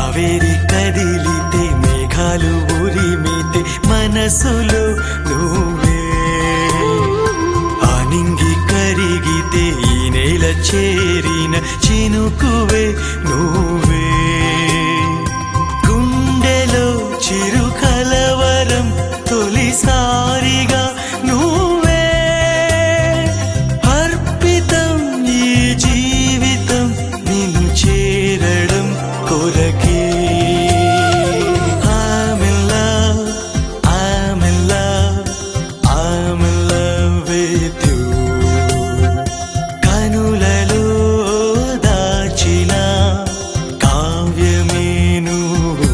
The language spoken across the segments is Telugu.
కావేరి కదిలితే మేఘాలు ఉరిమితే మనసులో నువ్వే ఆనింగి కరిగితే ఈ నేల చేరిన చినుకువే నువ్వే గుండెలో చిరు కలవరం తొలిసారిగా నువ్వే అర్పితం ఈ జీవితం నిన్ను చేరడం కొరకే I'm in love, I'm in love, I'm in love with you. కనులలో దాచిన కావ్యమే నువ్వు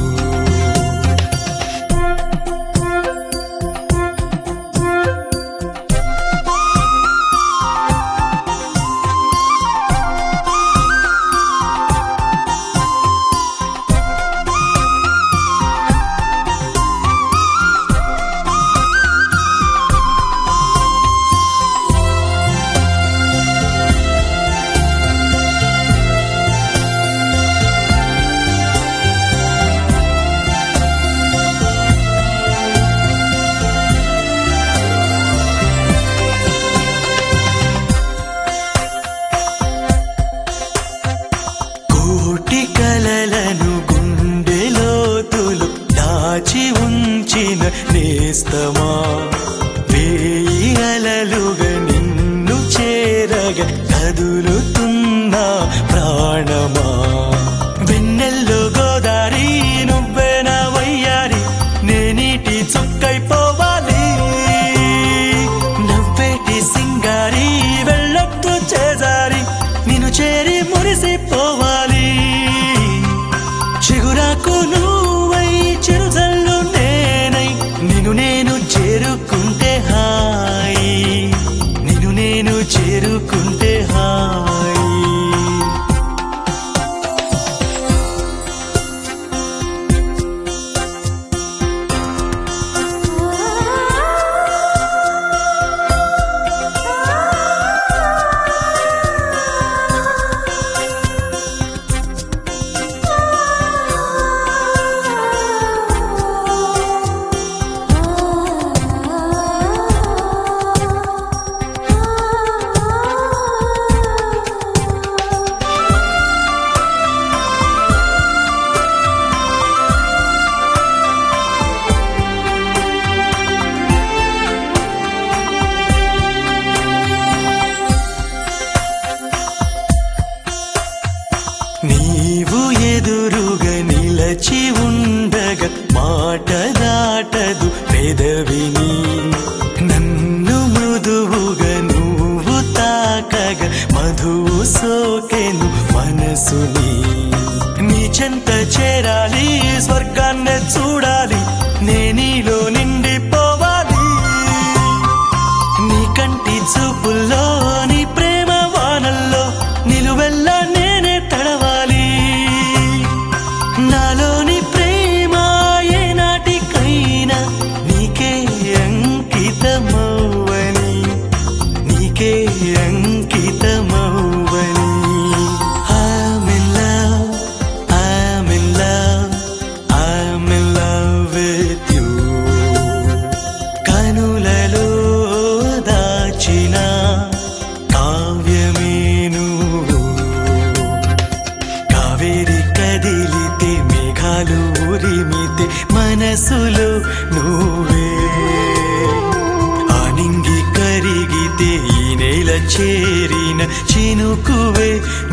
కోటి కలలను గుండెలోతులు దాచి ఉంచిన నేస్తమా వేయి అలలుగా నిన్ను చేరగా కదులుతున్న ప్రాణమా వెన్నెల్లో గోదారి నువ్వే నా వయ్యారి నేనీటి చుక్కైపోవాలి నవ్వేటి సింగారి వెళ్ళొద్దు చేజారి నిన్ను చేరి మురిసిపోవాలి చిగురాకు నువ్వై చిరుజల్లు నేనై నిన్ను నేను చేరుకుంటే హాయి నిన్ను నేను చేరుకుంటే హాయి నీవు ఎదురుగా నిలచి ఉండగా మాట దాటదు పెదవిని నన్ను మృదువుగా నువ్వు తాకగా మధువు సోకెను మనసుని నీ చెంత చేరాలి స్వర్గాన్ని చూడాలి నేనీలో నిండిపోవాలి నీ కంటి చూపుల్లో నీ ప్రేమ వానల్లో నిలువెల్లా నేనే తడవాలి నాలోని ప్రేమ ఏ నాటికైనా నీకే అంకితమవ్వని నీకే అంకితమవ్వని I'm in love, I'm in love, I'm in love with you. కనులలో దాచిన కావ్యమే నువ్వు కావేరి కదిలితే మేఘాలు ఉరిమితే మనసులో నువ్వే ఆనింగి కరిగితే ఈ నేల చేరిన చినుకువే